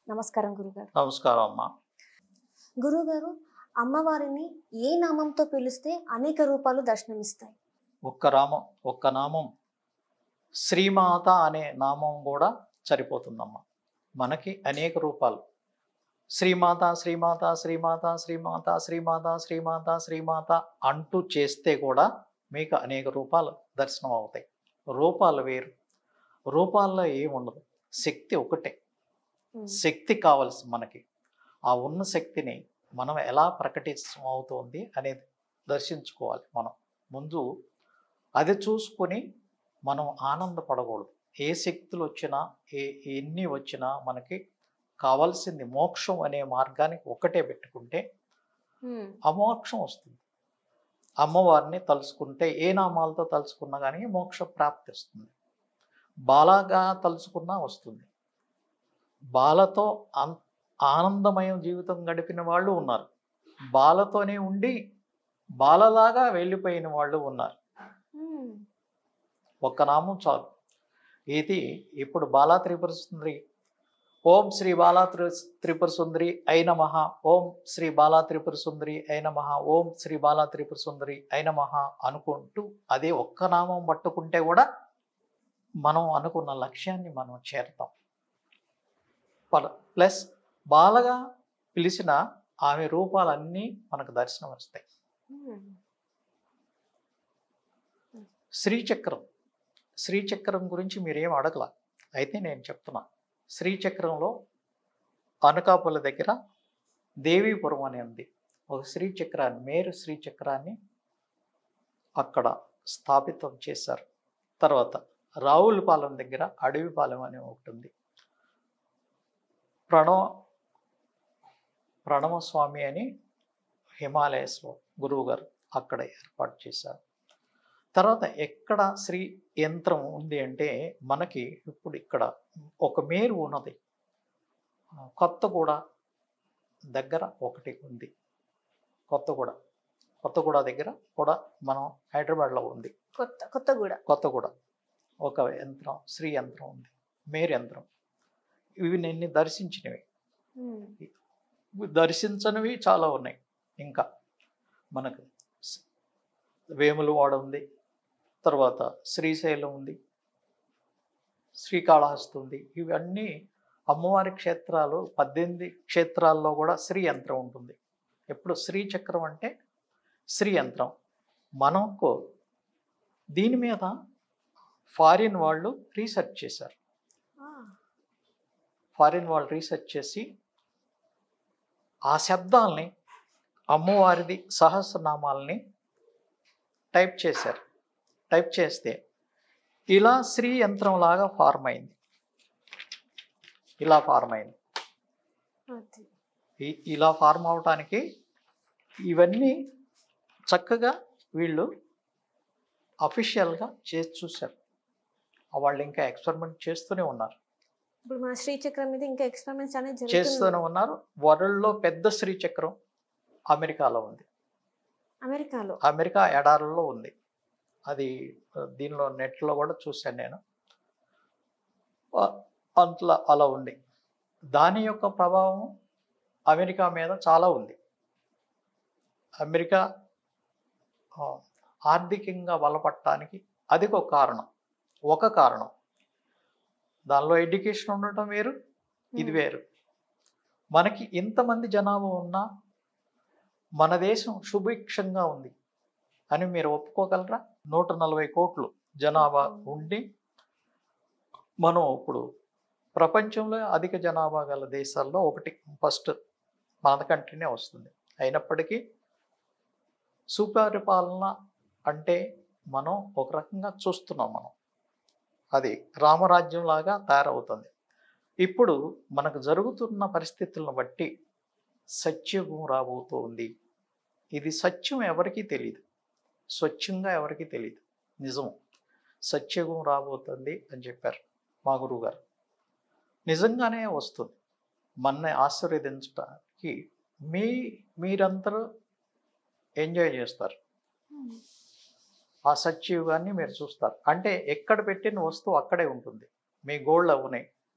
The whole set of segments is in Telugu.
నమస్కారం గురుగారు నమస్కారం అమ్మా గురుగారు అమ్మవారిని ఏ నామంతో పిలిస్తే అనేక రూపాలు దర్శనమిస్తాయి ఒక్క రామం ఒక్క నామం శ్రీమాత అనే నామం కూడా సరిపోతుందమ్మా మనకి అనేక రూపాలు శ్రీమాత శ్రీమాత శ్రీమాత శ్రీమాత శ్రీమాత శ్రీమాత శ్రీమాత అంటూ చేస్తే కూడా మీకు అనేక రూపాలు దర్శనం అవుతాయి రూపాలు వేరు రూపాల్లో ఏముండదు శక్తి ఒకటే ఉమ్, శక్తి కావాల్సి మనకి ఆ ఉన్న శక్తిని మనం ఎలా ప్రకటిస్తాం అవుతోంది అనేది దర్శించుకోవాలి మనం ముందు అది చూసుకొని మనం ఆనందపడకూడదు ఏ శక్తులు వచ్చినా ఏ ఎన్ని వచ్చినా మనకి కావాల్సింది మోక్షం అనే మార్గానికి ఒకటే పెట్టుకుంటే ఉమ్, అమోక్షం వస్తుంది అమ్మవారిని తలుచుకుంటే ఏ నామాలతో తలుచుకున్నా కానీ మోక్ష ప్రాప్తి వస్తుంది బాలాగా తలుచుకున్నా వస్తుంది బాలతో అన్ ఆనందమయం జీవితం గడిపిన వాళ్ళు ఉన్నారు బాలతోనే ఉండి బాలలాగా వెళ్ళిపోయిన వాళ్ళు ఉన్నారు ఉమ్, ఒక్క నామం చాలు ఇది ఇప్పుడు బాలా త్రిపుర సుందరి ఓం శ్రీ బాలా త్రి త్రిపుర సుందరి అయిన మహా ఓం శ్రీ బాలా త్రిపుర సుందరి అయిన మహా ఓం శ్రీ బాలా త్రిపుర సుందరి అయిన మహా అనుకుంటూ అదే ఒక్క నామం పట్టుకుంటే కూడా మనం అనుకున్న లక్ష్యాన్ని మనం చేరుతాం పల- ప్లస్ బాలగా పిలిచిన ఆమె రూపాలన్నీ మనకు దర్శనం వస్తాయి ఉమ్, శ్రీచక్రం శ్రీచక్రం గురించి మీరేం అడగల అయితే నేను చెప్తున్నా శ్రీచక్రంలో అనకాపల్లి దగ్గర దేవీపురం అని ఉంది ఒక శ్రీచక్రాన్ని మేరు శ్రీచక్రాన్ని అక్కడ స్థాపితం చేశారు తర్వాత రావులపాలెం దగ్గర అడవిపాలెం అని ఒకటి ఉంది ప్రణవ ప్రణవస్వామి అని హిమాలయస్లో గురువు గారు అక్కడ ఏర్పాటు చేశారు తర్వాత ఎక్కడ శ్రీ యంత్రం ఉంది అంటే మనకి ఇప్పుడు ఇక్కడ ఒక మేరు ఉన్నది ఆ, కొత్తగూడ దగ్గర ఒకటి ఉంది కొత్తగూడ కొత్తగూడ దగ్గర కూడా మనం హైదరాబాద్లో ఉంది కొత్త కొత్తగూడ కొత్తగూడ ఒక యంత్రం శ్రీ యంత్రం ఉంది మేరు యంత్రం ఇవి నేను దర్శించినవి ఉమ్, దర్శించనివి చాలా ఉన్నాయి ఇంకా మనకు స్- వేములవాడ ఉంది తర్వాత శ్రీశైలం ఉంది శ్రీకాళహస్తి ఉంది ఇవన్నీ అమ్మవారి క్షేత్రాలు పద్దెనిమిది క్షేత్రాల్లో కూడా శ్రీ యంత్రం ఉంటుంది ఎప్పుడు శ్రీ చక్రం అంటే శ్రీ యంత్రం మనకు దీని మీద ఫారిన్ వాళ్ళు రీసెర్చ్ చేశారు ఆ, ఫారిన్ వాళ్ళు రీసెర్చ్ చేసి ఆ శబ్దాల్ని అమ్మవారిది సహస్రనామాల్ని టైప్ చేశారు టైప్ చేస్తే ఇలా శ్రీ యంత్రం లాగా ఫార్మ్ అయింది ఇలా ఫార్మ్ అయింది అది. ఈ- ఇలా ఫార్మ్ అవటానికి ఇవన్నీ చక్కగా వీళ్ళు అఫీషియల్గా చేసి చూశారు వాళ్ళు ఇంకా ఎక్స్పెరిమెంట్ చేస్తూనే ఉన్నారు ఇప్పుడు మన శ్రీచక్రం మీద ఇంకా ఎక్స్పెరిమెంట్స్ అనేది చేస్తూనే జరుగుతుంది ఉన్నారు వరల్డ్లో పెద్ద శ్రీచక్రం అమెరికాలో ఉంది అమెరికాలో అమెరికా ఎడారుల్లో ఉంది అది ఆ, దీనిలో నెట్లో కూడా చూశాను నేను ఆ, అంతలా అలా ఉంది దాని యొక్క ప్రభావం అమెరికా మీద చాలా ఉంది అమెరికా ఆ, ఆర్థికంగా బలపడటానికి అది ఒక కారణం ఒక కారణం దానిలో ఎడ్యుకేషన్ ఉండటం వేరు ఇది ఉమ్, వేరు మనకి ఇంతమంది జనాభా ఉన్నా మన దేశం సుభిక్షంగా ఉంది అని మీరు ఒప్పుకోగలరా నూట నలభై కోట్లు జనాభా ఉండి మనం ఇప్పుడు ప్రపంచంలో అధిక జనాభా గల దేశాల్లో ఒకటి ఫస్ట్ మన కంట్రీనే వస్తుంది అయినప్పటికీ సుపరిపాలన అంటే మనం ఒక రకంగా చూస్తున్నాం మనం అది రామరాజ్యం లాగా తయారవుతుంది ఇప్పుడు మనకు జరుగుతున్న పరిస్థితులను బట్టి సత్యుగం రాబోతోంది ఇది సత్యం ఎవరికీ తెలియదు స్వచ్ఛంగా ఎవరికీ తెలియదు నిజం సత్యుగం రాబోతుంది అని చెప్పారు మా గురువు గారు నిజంగానే వస్తుంది మనని ఆశీర్వదించడానికి మీ మీరందరూ ఎంజాయ్ చేస్తారు ఉమ్, ఆ సత్యయుగాన్ని మీరు చూస్తారు అంటే ఎక్కడ పెట్టిన వస్తువు అక్కడే ఉంటుంది మీ గోల్డ్ అవునాయి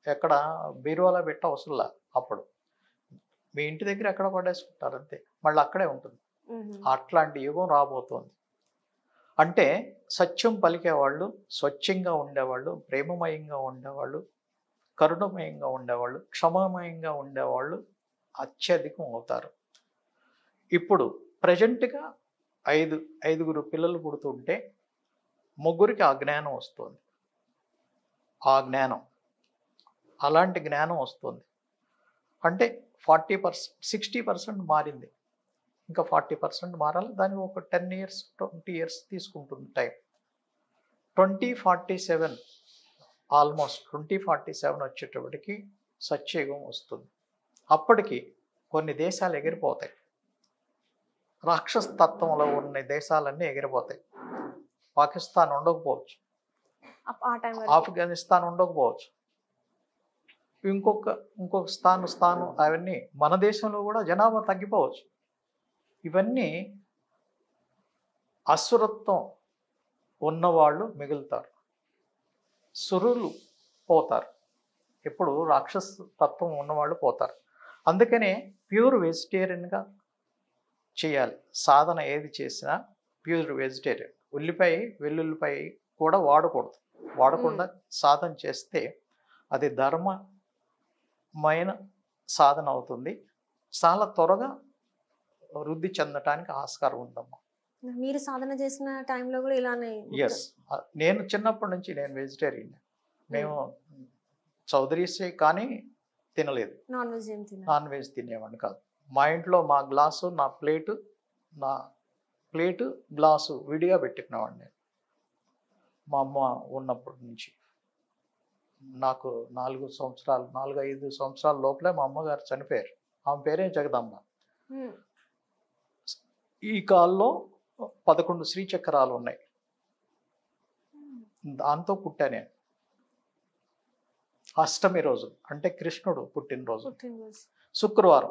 ఎక్కడ బీరువాలో పెట్ట అవసరంలా అప్పుడు మీ ఇంటి దగ్గర ఎక్కడ పడేసుకుంటారు అంతే మళ్ళీ అక్కడే ఉంటుంది ఉమ్. అట్లాంటి యుగం రాబోతోంది అంటే సత్యం పలికేవాళ్ళు స్వచ్ఛంగా ఉండేవాళ్ళు ప్రేమమయంగా ఉండేవాళ్ళు కరుణమయంగా ఉండేవాళ్ళు క్షమమయంగా ఉండేవాళ్ళు అత్యధికం అవుతారు ఇప్పుడు ప్రజెంట్గా ఐదు ఐదుగురు పిల్లలు పుడుతుంటే ముగ్గురికి ఆ జ్ఞానం వస్తుంది ఆ జ్ఞానం అలాంటి జ్ఞానం వస్తుంది అంటే ఫార్టీ పర్సెంట్ సిక్స్టీ పర్సెంట్ మారింది ఇంకా ఫార్టీ పర్సెంట్ మారాలి దానికి ఒక టెన్ ఇయర్స్ ట్వంటీ ఇయర్స్ తీసుకుంటుంది time twenty forty seven almost twenty forty seven వచ్చేటప్పటికి సత్యయుగం వస్తుంది అప్పటికి కొన్ని దేశాలు ఎగిరిపోతాయి రాక్షస తత్వంలో ఉన్న దేశాలన్నీ ఎగిరిపోతాయి పాకిస్తాన్ ఉండకపోవచ్చు అప్- ఆ టైం వరకు ఆఫ్ఘనిస్తాన్ ఉండకపోవచ్చు ఇంకొక ఇంకొక స్థానం స్థానం అవన్నీ మన దేశంలో కూడా జనాభా తగ్గిపోవచ్చు ఇవన్నీ అసురత్వం ఉన్నవాళ్ళు మిగులుతారు సురులు పోతారు ఎప్పుడు రాక్షస తత్వం ఉన్నవాళ్ళు పోతారు అందుకనే ప్యూర్ వెజిటేరియన్గా చేయాలి సాధన ఏది చేసినా ప్యూర్ వెజిటేరియన్ ఉల్లిపాయ వెల్లుల్లిపాయ కూడా వాడకూడదు వాడకుండా సాధన చేస్తే అది ధర్మమైన సాధన అవుతుంది చాలా త్వరగా వృద్ధి చెందటానికి ఆస్కారం ఉందమ్మా మీరు సాధన చేసిన టైంలో కూడా ఇలానే ఎస్ నేను చిన్నప్పటి నుంచి నేను వెజిటేరియన్ మేము చౌదరీసే కానీ తినలేదు నాన్ వెజ్ ఏం తిన నాన్ వెజ్ తినేవాడిని కాదు మా ఇంట్లో మా గ్లాసు నా ప్లేటు నా ప్లేటు గ్లాసు విడిగా పెట్టుకునేవాడిని నేను మా అమ్మ ఉన్నప్పటి నుంచి నాకు నాలుగు సంవత్సరాలు నాలుగు ఐదు సంవత్సరాల లోపలే మా అమ్మగారు చనిపోయారు ఆమె పేరే జగదమ్మ ఈ కాల్లో పదకొండు శ్రీచక్రాలు ఉన్నాయి దాంతో పుట్టా నేను అష్టమి రోజు అంటే కృష్ణుడు పుట్టినరోజు పుట్టినరోజు శుక్రవారం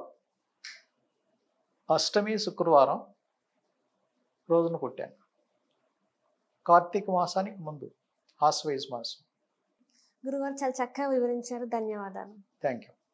అష్టమి శుక్రవారం రోజున పుట్టాను కార్తీక మాసానికి ముందు ఆశ్వయుజ్ మాసం గురుగారు చాలా చక్కగా వివరించారు ధన్యవాదాలు థ్యాంక్ యూ